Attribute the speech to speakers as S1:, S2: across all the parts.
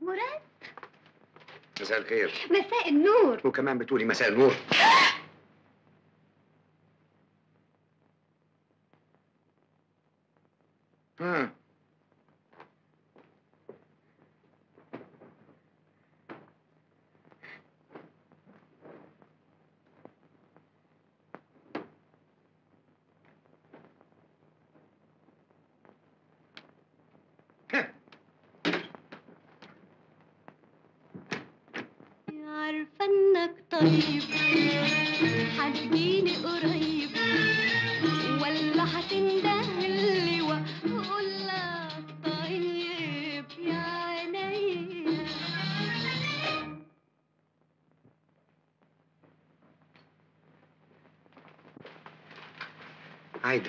S1: مراد
S2: مساء الخير
S1: مساء النور
S2: وكمان بتقولي مساء النور مم.
S1: عارفة انك طيب هتجيني قريب ولا هتندهلي واقول لك طيب يا عيني
S2: عايدة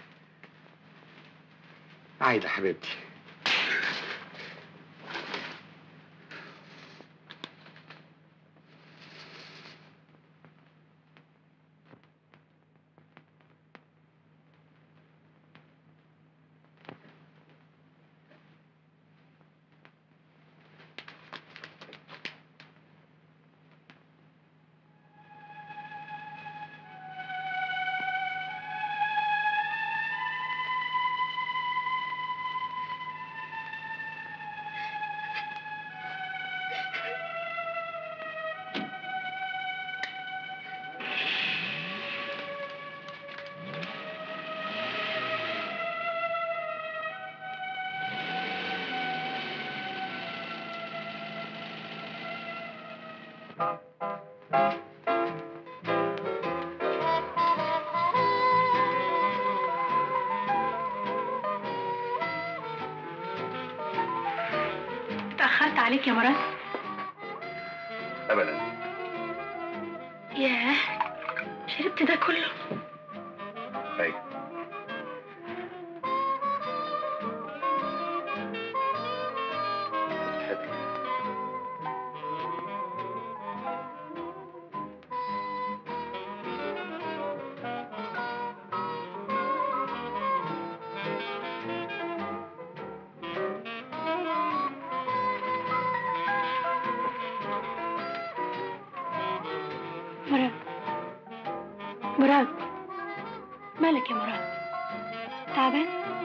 S2: عايدة حبيبتي
S3: اتأخرت عليك يا مراد
S2: أبدا
S3: ياه شربت ده كله
S2: أيوة
S3: مراد مراد مالك يا مراد تعبان